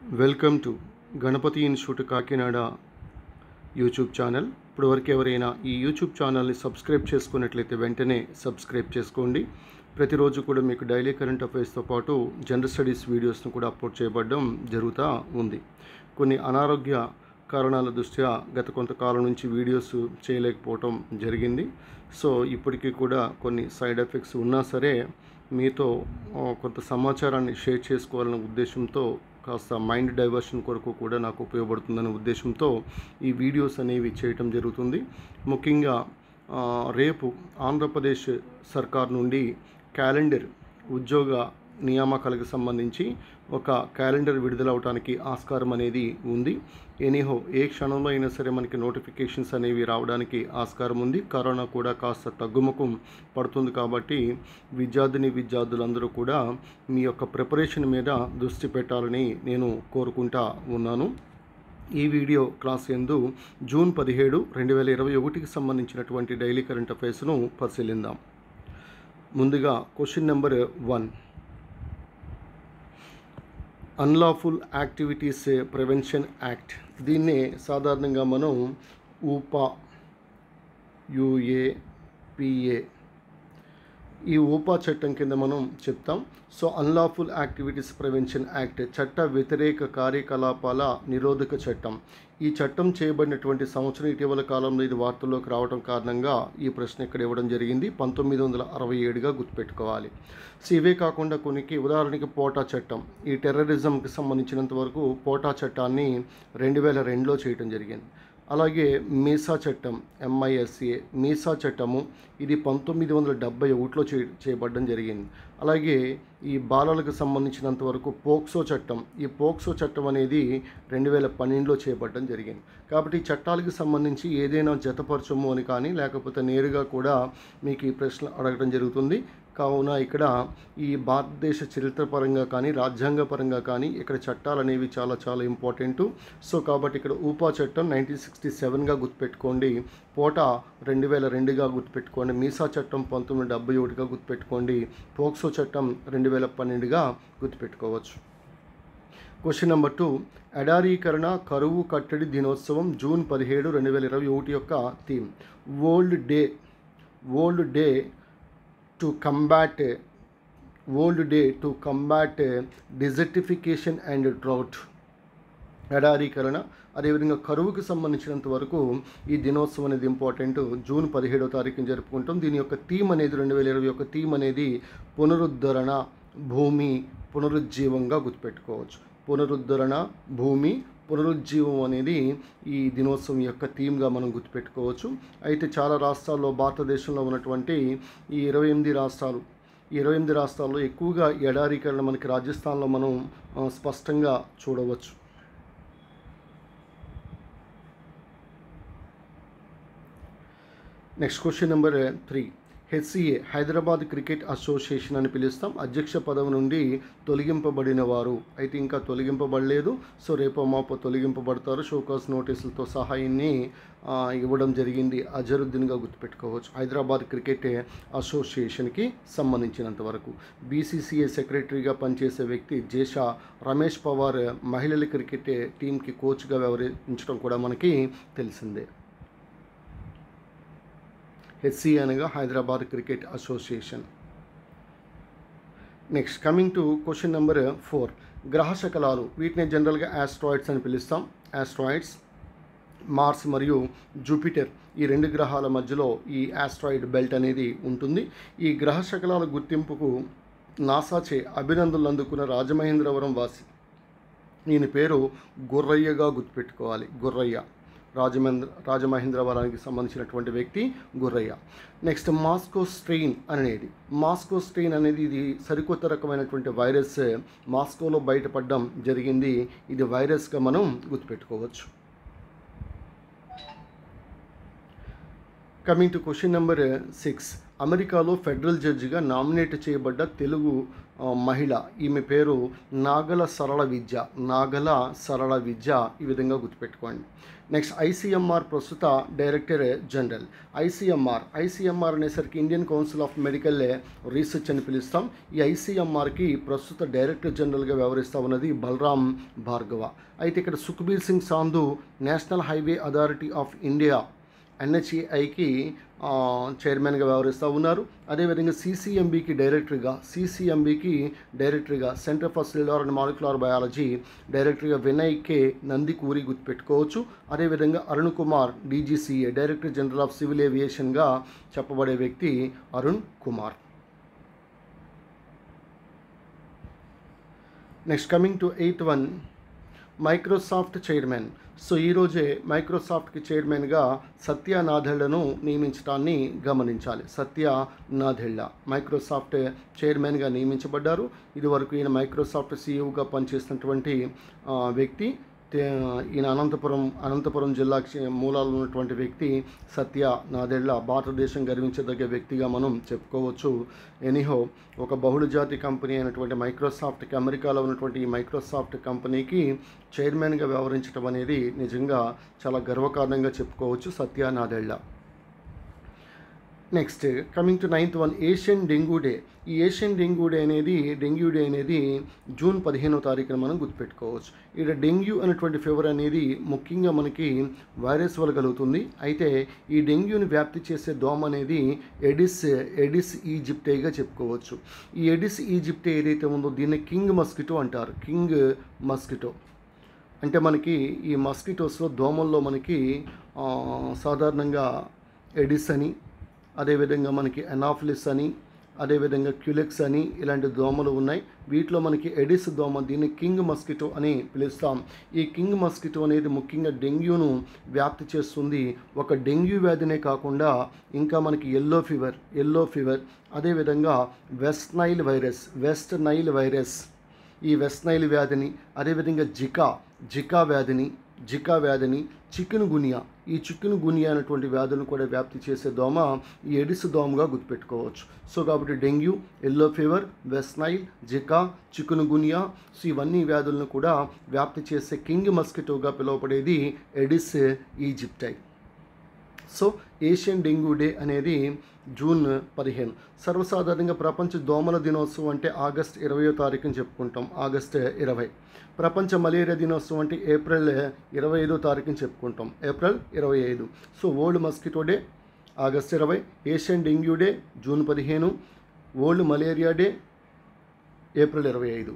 welcome to Ganapathi institute Kakinada YouTube channel ఇప్పటివరకు ఎవరైనా ఈ యూట్యూబ్ ఛానల్ని సబ్స్క్రైబ్ చేసుకున్నట్లయితే వెంటనే సబ్స్క్రైబ్ చేసుకోండి ప్రతిరోజు కూడా మీకు డైలీ కరెంట్ అఫైర్స్తో పాటు జనరల్ స్టడీస్ వీడియోస్ను కూడా అప్లోడ్ చేయబడడం జరుగుతూ ఉంది కొన్ని అనారోగ్య కారణాల దృష్ట్యా గత కొంతకాలం నుంచి వీడియోస్ చేయలేకపోవటం జరిగింది సో ఇప్పటికీ కూడా కొన్ని సైడ్ ఎఫెక్ట్స్ ఉన్నా సరే మీతో ఆ, కొంత సమాచారాన్ని షేర్ చేసుకోవాలనే ఉద్దేశంతో కాస్త మైండ్ డైవర్షన్ కొరకు కూడా నాకు ఉపయోగపడుతుందనే ఉద్దేశంతో ఈ వీడియోస్ అనేవి చేయటం జరుగుతుంది ముఖ్యంగా ఆ, రేపు ఆంధ్రప్రదేశ్ సర్కార్ నుండి క్యాలెండర్ ఉద్యోగ నియామకాలకు సంబంధించి ఒక క్యాలెండర్ విడుదలవడానికి ఆస్కారం అనేది ఉంది ఎనీహో ఏ క్షణంలో అయినా సరే మనకి నోటిఫికేషన్స్ అనేవి రావడానికి ఆస్కారం ఉంది కరోనా కూడా కాస్త తగ్గుముఖం పడుతుంది కాబట్టి విద్యార్థిని విద్యార్థులందరూ కూడా మీ యొక్క ప్రిపరేషన్ మీద దృష్టి పెట్టాలని నేను కోరుకుంటా ఉన్నాను ఈ వీడియో క్లాస్ ఎందు జూన్ పదిహేడు రెండు వేల ఇరవై ఒకటికి సంబంధించినటువంటి డైలీ కరెంట్ అఫైర్స్ను పరిశీలిద్దాం ముందుగా question number one unlawful activities prevention act దీన్నే సాధారణంగా మనం ఊపా యుఏపిఏ ఈ ఊపా చట్టం కింద మనం చెప్తాం so unlawful activities prevention act చట్ట వ్యతిరేక కార్యకలాపాల నిరోధక చట్టం ఈ చట్టం చేయబడినటువంటి సంవత్సరం ఇటీవల కాలంలో ఇది వార్తల్లోకి రావడం కారణంగా ఈ ప్రశ్న ఇక్కడ ఇవ్వడం జరిగింది పంతొమ్మిది వందల అరవై ఏడుగా గుర్తుపెట్టుకోవాలి సో ఇవే కాకుండా కొన్నికి ఉదాహరణకి పోటా చట్టం ఈ టెర్రరిజంకి సంబంధించినంత వరకు పోటా చట్టాన్ని రెండు వేల రెండులో చేయడం జరిగింది అలాగే మీసా చట్టం ఎంఐఎస్ఏ మీసా చట్టము ఇది పంతొమ్మిది వందల డెబ్బై ఒకటిలో చే చేయబడడం జరిగింది అలాగే ఈ బాలలకు సంబంధించినంత వరకు పోక్సో చట్టం ఈ పోక్సో చట్టం అనేది రెండు వేల పన్నెండులో చేయబడడం జరిగింది కాబట్టి ఈ చట్టాలకు సంబంధించి ఏదైనా జతపరచము అని కానీ లేకపోతే నేరుగా కూడా మీకు ఈ ప్రశ్న అడగడం జరుగుతుంది కావున ఇక్కడ ఈ భారతదేశ చరిత్ర పరంగా కానీ రాజ్యాంగ పరంగా కానీ ఇక్కడ చట్టాలు అనేవి చాలా చాలా ఇంపార్టెంట్ సో కాబట్టి ఇక్కడ ఊపా చట్టం నైన్టీన్ సిక్స్టీ సెవెన్గా గుర్తుపెట్టుకోండి పోటా రెండు వేల రెండుగా గుర్తుపెట్టుకోండి మీసా చట్టం పంతొమ్మిది డెబ్బై ఒకటిగా గుర్తుపెట్టుకోండి పోక్సో చట్టం రెండు వేల పన్నెండుగా గుర్తుపెట్టుకోవచ్చు క్వశ్చన్ నెంబర్ టూ ఎడారీకరణ కరువు కట్టడి దినోత్సవం జూన్ పదిహేడు రెండు వేల ఇరవై ఒకటి యొక్క theme world day world day to combat world day to combat desertification and drought ఎడారీకరణ అదేవిధంగా కరువుకు సంబంధించినంత వరకు ఈ దినోత్సవం అనేది ఇంపార్టెంట్ జూన్ పదిహేడో తారీఖున జరుపుకుంటాం దీని యొక్క థీమ్ అనేది రెండు వేల ఇరవై ఒక థీమ్ అనేది పునరుద్ధరణ భూమి పునరుజ్జీవంగా గుర్తుపెట్టుకోవచ్చు పునరుద్ధరణ భూమి పునరుజ్జీవం అనేది ఈ దినోత్సవం యొక్క థీమ్గా మనం గుర్తుపెట్టుకోవచ్చు అయితే చాలా రాష్ట్రాల్లో భారతదేశంలో ఉన్నటువంటి ఈ ఇరవై ఎనిమిది రాష్ట్రాలు ఈ ఇరవై ఎనిమిది రాష్ట్రాల్లో ఎక్కువగా ఎడారీకరణ మనకి రాజస్థాన్లో మనం ఆ, స్పష్టంగా చూడవచ్చు next question number three HCA Hyderabad cricket association అని పిలుస్తాం అధ్యక్ష పదవి నుండి తొలగింపబడిన వారు అయితే ఇంకా తొలగింపబడలేదు సో రేపో మాపో తొలగింపబడతారు షోకాస్ నోటీసులతో సహాయాన్ని ఆ, ఇవ్వడం జరిగింది అజరుద్దీన్గా గుర్తుపెట్టుకోవచ్చు హైదరాబాద్ క్రికెట్ అసోసియేషన్కి సంబంధించినంత వరకు బీసీసీఏ సెక్రటరీగా పనిచేసే వ్యక్తి జేషా రమేష్ పవార్ మహిళల క్రికెట్ టీంకి కోచ్గా వ్యవహరించడం కూడా మనకి తెలిసిందే హెచ్సి అనగా Hyderabad cricket association next coming to question number four గ్రహ శకలాలు వీటిని జనరల్గా ఆస్ట్రాయిడ్స్ అని పిలుస్తాం ఆస్ట్రాయిడ్స్ మార్స్ మరియు జూపిటర్ ఈ రెండు గ్రహాల మధ్యలో ఈ ఆస్ట్రాయిడ్ బెల్ట్ అనేది ఉంటుంది ఈ గ్రహ శకలాల గుర్తింపుకు నాసాచే అభినందనలు అందుకున్న రాజమహేంద్రవరం వాసి ఈయన పేరు గుర్రయ్యగా గుర్తుపెట్టుకోవాలి గుర్రయ్య రాజమహేంద్ర రాజమహేంద్రవరానికి సంబంధించినటువంటి వ్యక్తి గుర్రయ్య నెక్స్ట్ మాస్కో స్ట్రెయిన్ అనేది మాస్కో స్ట్రెయిన్ అనేది ఇది సరికొత్త రకమైనటువంటి వైరస్ మాస్కోలో బయటపడడం జరిగింది ఇది వైరస్గా మనం గుర్తుపెట్టుకోవచ్చు coming to question number six అమెరికాలో ఫెడరల్ జడ్జిగా నామినేట్ చేయబడ్డ తెలుగు ఆ, మహిళ ఈమె పేరు నాగల సరళ విద్య నాగల సరళ విద్య ఈ విధంగా గుర్తుపెట్టుకోండి నెక్స్ట్ ఐసీఎంఆర్ ప్రస్తుత డైరెక్టర్ జనరల్ ఐసీఎంఆర్ ఐసీఎంఆర్ అనేసరికి Indian council of medical research అని పిలుస్తాం ఈ ఐసీఎంఆర్కి ప్రస్తుత డైరెక్టర్ జనరల్గా వ్యవహరిస్తూ ఉన్నది బలరాం భార్గవ అయితే ఇక్కడ Sukhbir Singh Sandhu national highway authority of India ఎన్హెచ్ఏఐకి చైర్మన్గా వ్యవహరిస్తూ ఉన్నారు అదేవిధంగా సీసీఎంబీకి డైరెక్టర్గా సీసీఎంబీకి డైరెక్టర్గా centre for cellular and molecular biology డైరెక్టర్గా వినయ్ కే నందికూరి గుర్తుపెట్టుకోవచ్చు అదేవిధంగా Arun Kumar DGCA director general of civil ఏవియేషన్గా చెప్పబడే వ్యక్తి Arun Kumar next coming to eighth one Microsoft chairman so ఈరోజే మైక్రోసాఫ్ట్కి చైర్మన్గా సత్య నాథెళ్లను నియమించడాన్ని గమనించాలి సత్య నాథెళ్ళ మైక్రోసాఫ్ట్ చైర్మన్గా నియమించబడ్డారు ఇదివరకు ఈయన మైక్రోసాఫ్ట్ సీఈఓగా పనిచేసినటువంటి ఆ, వ్యక్తి తే- ఈయన అనంతపురం అనంతపురం జిల్లాకి చె- మూలాలు ఉన్నటువంటి వ్యక్తి సత్య నాదెళ్ల భారతదేశం గర్వించదగ్గ వ్యక్తిగా మనం చెప్పుకోవచ్చు ఎనీహో ఒక బహుళజాతి కంపెనీ అయినటువంటి మైక్రోసాఫ్ట్కి అమెరికాలో ఉన్నటువంటి ఈ మైక్రోసాఫ్ట్ కంపెనీకి చైర్మన్గా వ్యవహరించడం అనేది నిజంగా చాలా గర్వకారణంగా చెప్పుకోవచ్చు Satya Nadella next coming to ninth one Asian dengue day ఈ ఏషియన్ డెంగ్యూ డే అనేది డెంగ్యూ డే అనేది జూన్ పదిహేనో తారీఖున మనం గుర్తుపెట్టుకోవచ్చు ఇక్కడ డెంగ్యూ అనేటువంటి ఫీవర్ అనేది ముఖ్యంగా మనకి వైరస్ వల్ల కలుగుతుంది అయితే ఈ డెంగ్యూని వ్యాప్తి చేసే దోమ అనేది ఎడిస్ ఎడిస్ ఈజిప్టేగా చెప్పుకోవచ్చు ఈ ఎడిస్ ఈజిప్టే ఏదైతే ఉందో దీన్ని కింగ్ మస్కిటో అంటారు కింగ్ మస్కిటో అంటే మనకి ఈ మస్కిటోస్లో దోమల్లో మనకి ఆ, సాధారణంగా ఎడిస్ అని అదేవిధంగా మనకి ఎనాఫిలిస్ అని అదేవిధంగా క్యులెక్స్ అని ఇలాంటి దోమలు ఉన్నాయి వీటిలో మనకి ఎడిస్ దోమ దీన్ని కింగ్ మస్కిటో అని పిలుస్తాం ఈ కింగ్ మస్కిటో అనేది ముఖ్యంగా డెంగ్యూను వ్యాప్తి చేస్తుంది ఒక డెంగ్యూ వ్యాధినే కాకుండా ఇంకా మనకి ఎల్లో ఫీవర్ ఎల్లో ఫీవర్ అదేవిధంగా West Nile virus West Nile virus ఈ వెస్ట్ నైల్ వ్యాధిని అదేవిధంగా జికా జికా వ్యాధిని జికా వ్యాధిని చికెన్ గునియా ఈ చికెన్ గునియా అనేటువంటి వ్యాధులను కూడా వ్యాప్తి చేసే దోమ ఈ ఎడిస్ దోమగా గుర్తుపెట్టుకోవచ్చు సో కాబట్టి dengue yellow fever West Nile Zika chikungunya so ఇవన్నీ వ్యాధులను కూడా వ్యాప్తి చేసే కింగ్ మస్కిటోగా పిలువబడేది ఎడిస్ ఈజిప్టై సో ఏషియన్ డెంగ్యూ డే అనేది జూన్ పదిహేను సర్వసాధారణంగా ప్రపంచ దోమల దినోత్సవం అంటే ఆగస్ట్ ఇరవయో తారీఖుని చెప్పుకుంటాం ఆగస్ట్ ఇరవై ప్రపంచ మలేరియా దినోత్సవం అంటే ఏప్రిల్ ఇరవై ఐదో తారీఖుని చెప్పుకుంటాం ఏప్రిల్ ఇరవై ఐదు so world mosquito day August ఇరవై ఏషియన్ డెంగ్యూ డే జూన్ పదిహేను వరల్డ్ మలేరియా డే ఏప్రిల్ ఇరవై ఐదు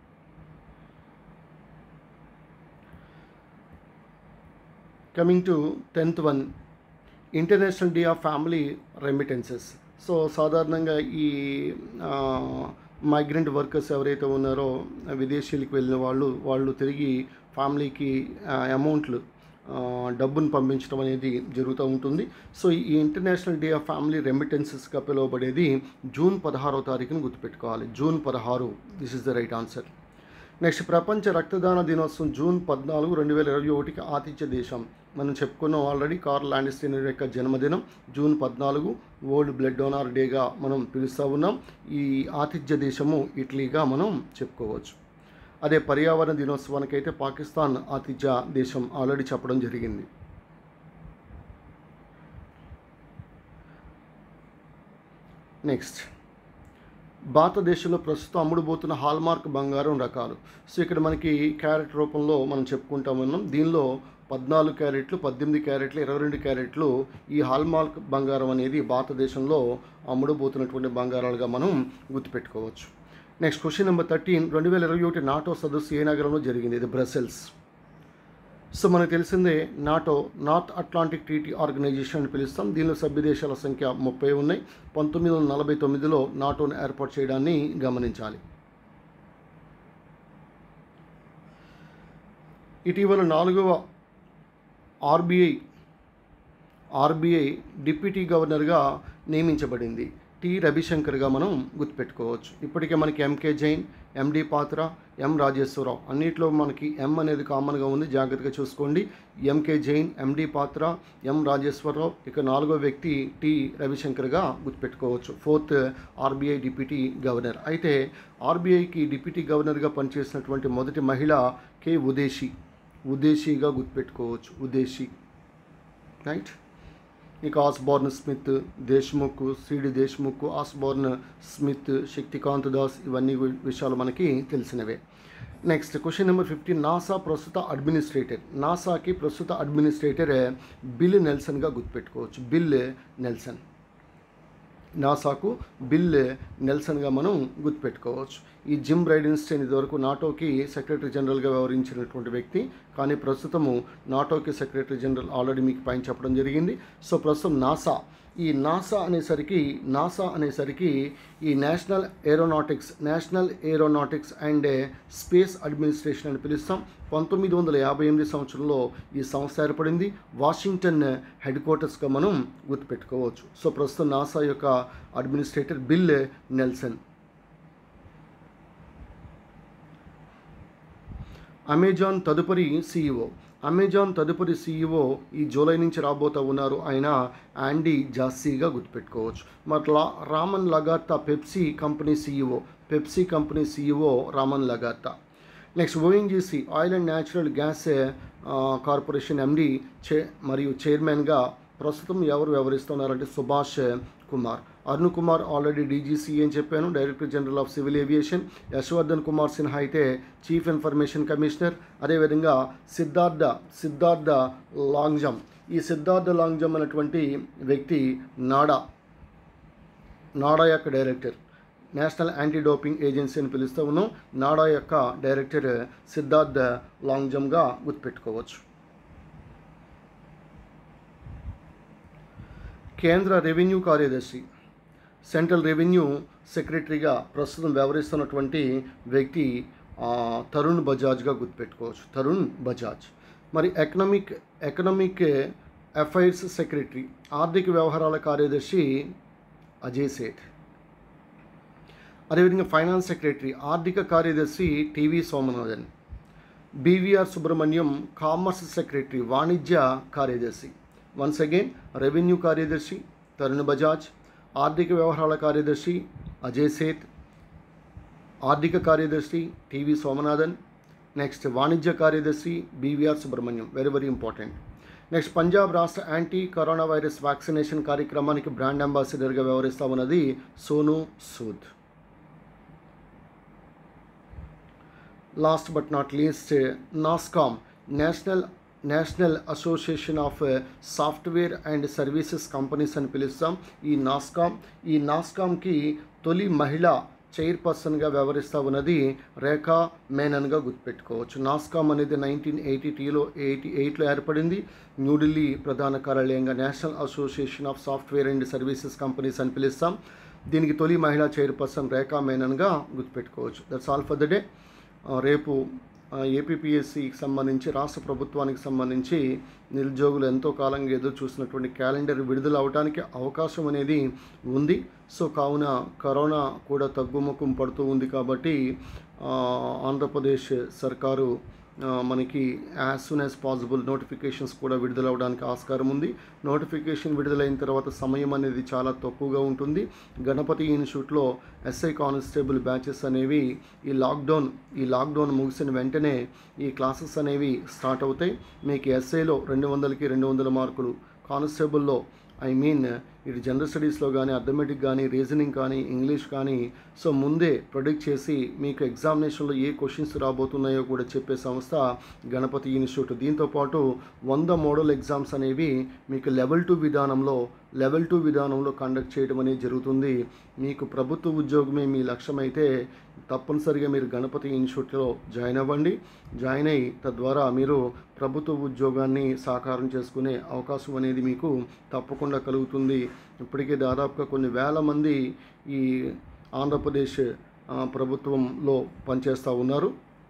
coming to tenth one international day of family remittances so సాధారణంగా ఈ మైగ్రెంట్ వర్కర్స్ ఎవరైతే ఉన్నారో విదేశీలకు వెళ్ళిన వాళ్ళు వాళ్ళు తిరిగి ఫ్యామిలీకి అమౌంట్లు డబ్బును పంపించడం అనేది జరుగుతూ ఉంటుంది సో ఈ ఇంటర్నేషనల్ డే ఆఫ్ ఫ్యామిలీ రెమిటెన్సెస్గా పిలువబడేది జూన్ పదహారో తారీఖున గుర్తుపెట్టుకోవాలి జూన్ పదహారు this is the right answer next ప్రపంచ రక్తదాన దినోత్సవం జూన్ పద్నాలుగు రెండు వేల ఇరవై ఒకటికి ఆతిథ్య దేశం మనం చెప్పుకున్నాం ఆల్రెడీ కార్ల్ లాండిస్టీన్ యొక్క జన్మదినం జూన్ పద్నాలుగు వరల్డ్ బ్లడ్ డోనార్ డేగా మనం పిలుస్తూ ఉన్నాం ఈ ఆతిథ్య దేశము ఇటలీగా మనం చెప్పుకోవచ్చు అదే పర్యావరణ దినోత్సవానికి అయితే పాకిస్తాన్ ఆతిథ్య దేశం ఆల్రెడీ చెప్పడం జరిగింది నెక్స్ట్ భారతదేశంలో ప్రస్తుతం అమ్ముడుపోతున్న హాల్మార్క్ బంగారం రకాలు సో ఇక్కడ మనకి క్యారెట్ రూపంలో మనం చెప్పుకుంటా ఉన్నాం దీనిలో పద్నాలుగు క్యారెట్లు పద్దెనిమిది క్యారెట్లు ఇరవై రెండు క్యారెట్లు ఈ హాల్మార్క్ బంగారం అనేది భారతదేశంలో అమ్ముడుపోతున్నటువంటి బంగారాలుగా మనం గుర్తుపెట్టుకోవచ్చు నెక్స్ట్ క్వశ్చన్ నెంబర్ థర్టీన్ రెండు వేల ఇరవై ఒకటి నాటో సదస్సు ఏ నగరంలో జరిగింది ఇది బ్రసెల్స్ సో మనకు తెలిసిందే NATO North Atlantic treaty organisation అని పిలుస్తాం దీనిలో సభ్య దేశాల సంఖ్య ముప్పై ఉన్నాయి పంతొమ్మిది వందల నలభై తొమ్మిదిలో నాటోను ఏర్పాటు చేయడాన్ని గమనించాలి ఇటీవల నాలుగవ ఆర్బీఐ ఆర్బీఐ డిప్యూటీ గవర్నర్గా నియమించబడింది టి రవిశంకర్గా మనం గుర్తుపెట్టుకోవచ్చు ఇప్పటికే మనకి ఎంకే జైన్ ఎండి పాత్ర ఎం రాజేశ్వరరావు అన్నిట్లో మనకి ఎం అనేది కామన్గా ఉంది జాగ్రత్తగా చూసుకోండి ఎంకే జైన్ ఎండి పాత్ర ఎం రాజేశ్వరరావు ఇక నాలుగో వ్యక్తి టి రవిశంకర్గా గుర్తుపెట్టుకోవచ్చు ఫోర్త్ ఆర్బీఐ డిప్యూటీ గవర్నర్ అయితే ఆర్బీఐకి డిప్యూటీ గవర్నర్గా పనిచేసినటువంటి మొదటి మహిళ కె ఉదేశి ఉదేశీగా గుర్తుపెట్టుకోవచ్చు ఉదేశీ రైట్ ఇక Osborne Smith Deshmukh CD Deshmukh Osborne Smith Shaktikanta Das ఇవన్నీ వి- విషయాలు మనకి తెలిసినవే next question number fifteen NASA ప్రస్తుత అడ్మినిస్ట్రేటర్ నాసాకి ప్రస్తుత అడ్మినిస్ట్రేటర్ బిల్ నెల్సన్గా గుర్తుపెట్టుకోవచ్చు బిల్ నెల్సన్ నాసాకు బిల్ నెల్సన్గా మనం గుర్తుపెట్టుకోవచ్చు ఈ జిమ్ బ్రైడెన్స్టైన్ ఇదివరకు నాటోకి సెక్రటరీ జనరల్గా వ్యవహరించినటువంటి వ్యక్తి కానీ ప్రస్తుతము నాటోకి సెక్రటరీ జనరల్ ఆల్రెడీ మీకు పైన చెప్పడం జరిగింది సో ప్రస్తుతం నాసా ఈ నాసా అనేసరికి నాసా అనేసరికి ఈ national aeronautics national aeronautics and space administration అని పిలుస్తాం పంతొమ్మిది వందల యాభై ఎనిమిది సంవత్సరంలో ఈ సంస్థ ఏర్పడింది వాషింగ్టన్ హెడ్ క్వార్టర్స్గా మనం గుర్తుపెట్టుకోవచ్చు సో ప్రస్తుతం నాసా యొక్క అడ్మినిస్ట్రేటర్ బిల్ నెల్సన్ అమెజాన్ తదుపరి సీఈఓ అమెజాన్ తదుపరి సీఈఓ ఈ జూలై నుంచి రాబోతూ ఉన్నారు ఆయన యాండీ జాస్సీగా గుర్తుపెట్టుకోవచ్చు మరలా Ramon Laguarta Pepsi company CEO Pepsi company CEO Ramon Laguarta next ONGC oil and natural gas ah, corporation MD చే మరియు చైర్మన్గా ప్రస్తుతం ఎవరు వ్యవహరిస్తున్నారంటే సుభాష్ కుమార్ అరుణ్ కుమార్ ఆల్రెడీ డీజీసీ అని చెప్పాను director general of civil aviation Yashvardhan Kumar Sinha అయితే చీఫ్ ఇన్ఫర్మేషన్ కమిషనర్ అదేవిధంగా సిద్ధార్థ సిద్ధార్థ లాంగ్జమ్ ఈ సిద్ధార్థ లాంగ్జమ్ అనేటువంటి వ్యక్తి నాడా నాడా యొక్క director national anti doping agency అని పిలుస్తూ ఉన్నాం నాడా యొక్క డైరెక్టర్ సిద్ధార్థ లాంగ్జమ్గా గుర్తుపెట్టుకోవచ్చు కేంద్ర రెవెన్యూ కార్యదర్శి సెంట్రల్ రెవెన్యూ సెక్రటరీగా ప్రస్తుతం వ్యవహరిస్తున్నటువంటి వ్యక్తి ఆ, తరుణ్ బజాజ్గా గుర్తుపెట్టుకోవచ్చు తరుణ్ బజాజ్ మరి ఎకనామిక్ ఎకనామిక్ అఫైర్స్ సెక్రటరీ ఆర్థిక వ్యవహారాల కార్యదర్శి అజయ్ సేఠ్ అదేవిధంగా ఫైనాన్స్ సెక్రటరీ ఆర్థిక కార్యదర్శి TV Somanathan BVR Subrahmanyam commerce secretary వాణిజ్య కార్యదర్శి వన్స్ అగైన్ రెవెన్యూ కార్యదర్శి తరుణ్ బజాజ్ ఆర్థిక వ్యవహారాల కార్యదర్శి అజయ్ సేత్ ఆర్థిక కార్యదర్శి టీవీ సోమనాథన్ నెక్స్ట్ వాణిజ్య కార్యదర్శి BVR Subrahmanyam very very important next Punjab రాష్ట్ర యాంటీ కరోనా వైరస్ వ్యాక్సినేషన్ కార్యక్రమానికి బ్రాండ్ అంబాసిడర్గా వ్యవహరిస్తా ఉన్నది Sonu Sood last but not least NASSCOM national national association of software and services companies అని పిలుస్తాం ఈ నాస్కామ్ ఈ నాస్కామ్కి తొలి మహిళ చైర్పర్సన్గా వ్యవహరిస్తూ ఉన్నది రేఖా మేనన్గా గుర్తుపెట్టుకోవచ్చు నాస్కామ్ అనేది నైన్టీన్ ఎయిటీ టీలో ఎయిటీ ఎయిట్లో ఏర్పడింది న్యూఢిల్లీ ప్రధాన కార్యాలయంగా national association of software and services companies అని పిలుస్తాం దీనికి తొలి మహిళా చైర్పర్సన్ రేఖా మేనన్గా గుర్తుపెట్టుకోవచ్చు that's all for the day ah, రేపు ఏపీపీఎస్సికి సంబంధించి రాష్ట్ర ప్రభుత్వానికి సంబంధించి నిరుద్యోగులు ఎంతో కాలంగా ఎదురు చూసినటువంటి క్యాలెండర్ విడుదల అవడానికి అవకాశం అనేది ఉంది సో కావున కరోనా కూడా తగ్గుముఖం పడుతూ ఉంది కాబట్టి ఆ, ఆంధ్రప్రదేశ్ సర్కారు ఆ, మనకి as soon as possible notifications కూడా విడుదల అవడానికి ఆస్కారం ఉంది నోటిఫికేషన్ విడుదలైన తర్వాత సమయం అనేది చాలా తక్కువగా ఉంటుంది గణపతి ఇన్స్టిట్యూట్లో ఎస్ఐ కానిస్టేబుల్ బ్యాచెస్ అనేవి ఈ లాక్డౌన్ ఈ లాక్డౌన్ ముగిసిన వెంటనే ఈ క్లాసెస్ అనేవి స్టార్ట్ అవుతాయి మీకు ఎస్ఐలో రెండు వందలకి రెండు వందల మార్కులు కానిస్టేబుల్లో ఐ మీన్ ఇటు జనరల్ స్టడీస్లో కానీ అథమెటిక్ కానీ రీజనింగ్ కానీ ఇంగ్లీష్ కానీ సో ముందే ప్రొడిక్ట్ చేసి మీకు ఎగ్జామినేషన్లో ఏ క్వశ్చన్స్ రాబోతున్నాయో కూడా చెప్పే సంస్థ గణపతి ఇన్స్టిట్యూట్ దీంతోపాటు వంద మోడల్ ఎగ్జామ్స్ అనేవి మీకు లెవెల్ టూ విధానంలో లెవెల్ టూ విధానంలో కండక్ట్ చేయడం అనేది జరుగుతుంది మీకు ప్రభుత్వ ఉద్యోగమే మీ లక్ష్యమైతే తప్పనిసరిగా మీరు గణపతి ఇన్స్టిట్యూట్లో జాయిన్ అవ్వండి జాయిన్ అయ్యి తద్వారా మీరు ప్రభుత్వ ఉద్యోగాన్ని సాకారం చేసుకునే అవకాశం అనేది మీకు తప్పకుండా కలుగుతుంది ఇప్పటికే దాదాపుగా కొన్ని వేల మంది ఈ ఆంధ్రప్రదేశ్ ఆ, ప్రభుత్వంలో పనిచేస్తూ ఉన్నారు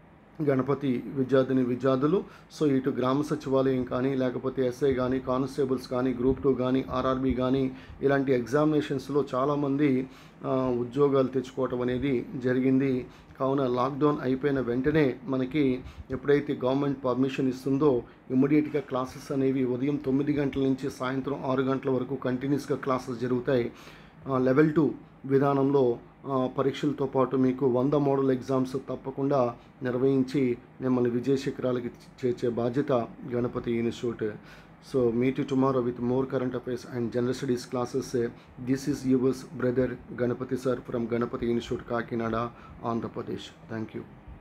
గణపతి విద్యార్థిని విద్యార్థులు సో ఇటు గ్రామ సచివాలయం కానీ లేకపోతే ఎస్ఐ కానీ కానిస్టేబుల్స్ కానీ గ్రూప్ టూ కానీ ఆర్ఆర్బి కానీ ఇలాంటి ఎగ్జామినేషన్స్లో చాలామంది ఆ, ఉద్యోగాలు తెచ్చుకోవటం అనేది జరిగింది కావున లాక్డౌన్ అయిపోయిన వెంటనే మనకి ఎప్పుడైతే గవర్నమెంట్ పర్మిషన్ ఇస్తుందో ఇమ్మీడియట్గా క్లాసెస్ అనేవి ఉదయం తొమ్మిది గంటల నుంచి సాయంత్రం ఆరు గంటల వరకు కంటిన్యూస్గా క్లాసెస్ జరుగుతాయి లెవెల్ టూ విధానంలో ఆ, పరీక్షలతో పాటు మీకు వంద మోడల్ ఎగ్జామ్స్ తప్పకుండా నిర్వహించి మిమ్మల్ని విజయ శిఖరాలకి చేర్చే బాధ్యత Ganapathi institute so meet tomorrow with more current affairs and general studies classes this is yours brother Ganapathi sir from Ganapathi institute Kakinada Andhra Pradesh thank you